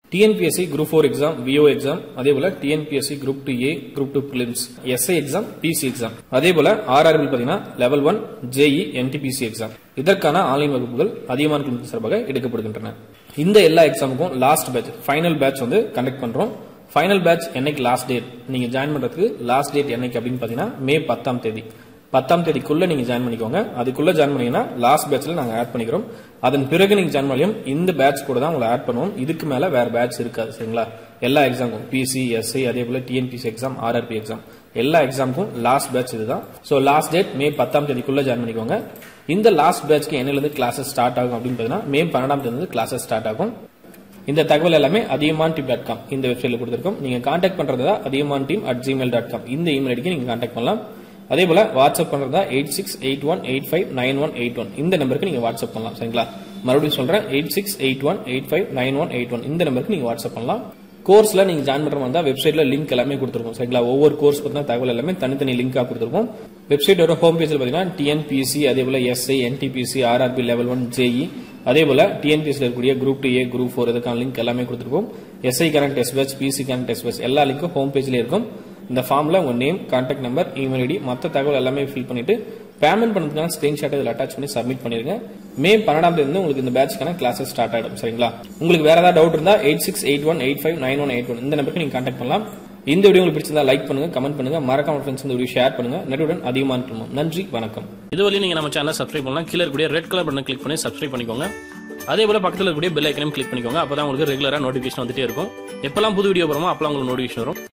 TNPSC group four exam VO exam அதே போல TNPSC group two A group two prelims SI exam PC exam அதே போல RRB பாத்தீங்கன்னா level one JE NTPC exam இதற்கான online வகுப்புகள் அதிகமான குழுமத்தின் சார்பாக எடுக்கப்படுகின்றன இந்த எல்லா எக்ஸாமுக்கும் லாஸ்ட் பேட்ச் ஃபைனல் பேட்ச் வந்து கண்டக்ட் பண்றோம் ஃபைனல் பேட்ச் என்னைக்கு லாஸ்ட் டேட் நீங்க ஜாயின் பண்றதுக்கு லாஸ்ட் டேட் என்னைக்கு அப்படின்னு பாத்தீங்கன்னா மே பத்தாம் தேதி பத்தாம் தேதிக்குள்ள நீங்க ஜாயின் பண்ணிக்கோங்க அதுக்குள்ள ஜாயின் பண்ணீங்கன்னா லாஸ்ட் பேட்ச்ல நாங்க ஆட் பண்ணிக்கிறோம் அதன் பிறகு நீங்க ஜாயின் பண்ணியும் இந்த பேட்ச் கூட தான் உங்களை ஆட் பண்ணுவோம் இதுக்கு மேல வேற பேட்ச் இருக்காது சரிங்களா எல்லா எக்ஸாமுக்கும் பிசி எஸ்ஐ அதே போல டிஎன்பிசி எக்ஸாம் ஆர்ஆர்பி எக்ஸாம் எல்லா எக்ஸாமுக்கும் லாஸ்ட் பேட்ச் இதுதான் சோ லாஸ்ட் டேட் மே பத்தாம் தேதிக்குள்ள ஜாயின் பண்ணிக்கோங்க இந்த லாஸ்ட் பேட்ச்க்கு என்னையில இருந்து கிளாஸஸ் ஸ்டார்ட் ஆகும் அப்படின்னு பாத்தீங்கன்னா மே பன்னெண்டாம் தேதி இருந்து கிளாஸஸ் ஸ்டார்ட் ஆகும் இந்த தகவல் எல்லாமே அதிகமான் டீம் டாட் காம் இந்த வெப்சைட்ல கொடுத்திருக்கோம் நீங்க கான்டாக்ட் பண்றதா Adhigaman team at Gmail dot com இந்த இமெயில் ஐடிக்கு நீங்க கான்டாக்ட் பண்ணலாம் அதே போல வாட்ஸ்அப் பண்றதா eight six eight one eight five nine one eight one இந்த நம்பருக்கு நீங்க வாட்ஸ்அப் பண்ணலாம் சரிங்களா மறுபடியும் சொல்றேன் eight six eight one eight five nine one eight one இந்த நம்பருக்கு நீங்க வாட்ஸ்அப் பண்ணலாம் கோர்ஸ்ல நீங்க ஜாயின் பண்ற மாதிரி வெப்சைட்ல லிங்க் எல்லாமே கொடுத்துருக்கோம் சரிங்களா ஒவ்வொரு கோர்ஸ் பத்தின தகவல் எல்லாமே தனித்தனி லிங்கா கொடுத்துருக்கோம் வெப்சைட்டோட ஹோம் பேஜ்ல பாத்தீங்கன்னா டிஎன்பிஎஸ்சி அதே போல SI NTPC RRB level one JE அதே போல டிஎன்பிஎஸ்ல இருக்கக்கூடிய group two A group four இதுக்கான லிங்க் எல்லாமே கொடுத்துருக்கோம் SI current test batch PC current test batch எல்லா லிங்க்கும் ஹோம் பேஜ்ல இருக்கும் இந்த ஃபார்ம்ல உங்க name contact number email ID மற்ற தகவல் எல்லாமே ஃபில் பண்ணிட்டு பேமெண்ட் பண்ணதுக்கான ஸ்கிரீன்ஷாட் இதில் அட்டாச் பண்ணி சப்மிட் பண்ணிருங்க மே பன்னெண்டாம் தேதி வந்து உங்களுக்கு இந்த பேட்ச்க்கான கிளாஸஸ் ஸ்டார்ட் ஆயிடும் சரிங்களா உங்களுக்கு வேற ஏதாவது டவுட் இருந்தா eight six eight one eight five nine one eight one இந்த நம்பருக்கு நீங்க கான்டாக்ட் பண்ணலாம் இந்த வீடியோ உங்களுக்கு பிடிச்சிருந்தா லைக் பண்ணுங்க கமெண்ட் பண்ணுங்க மறக்காம ஃப்ரெண்ட்ஸ் இந்த வீடியோ ஷேர் பண்ணுங்க நடுவுடன் அதிகமான குடும்பம் நன்றி வணக்கம் இதுவரையும் நீங்க நம்ம சேனலை சப்ஸ்கிரைப் பண்ணலாம் கீழே இருக்கக்கூடிய ரெட் கலர் பட்டன் கிளிக் பண்ணி சப்ஸ்கிரைப் பண்ணிக்கோங்க அதே போல பக்கத்தில் இருக்கக்கூடிய பெல் ஐக்கனையும் கிளிக் பண்ணிக்கோங்க அப்பதான் உங்களுக்கு ரெகுலரா நோட்டிஃபிகேஷன் வந்துட்டே இருக்கும் எப்பெல்லாம் புது வீடியோ போறோமோ அப்பெல்லாம் உங்களுக்கு நோட்டிஃபிகேஷன் வரும்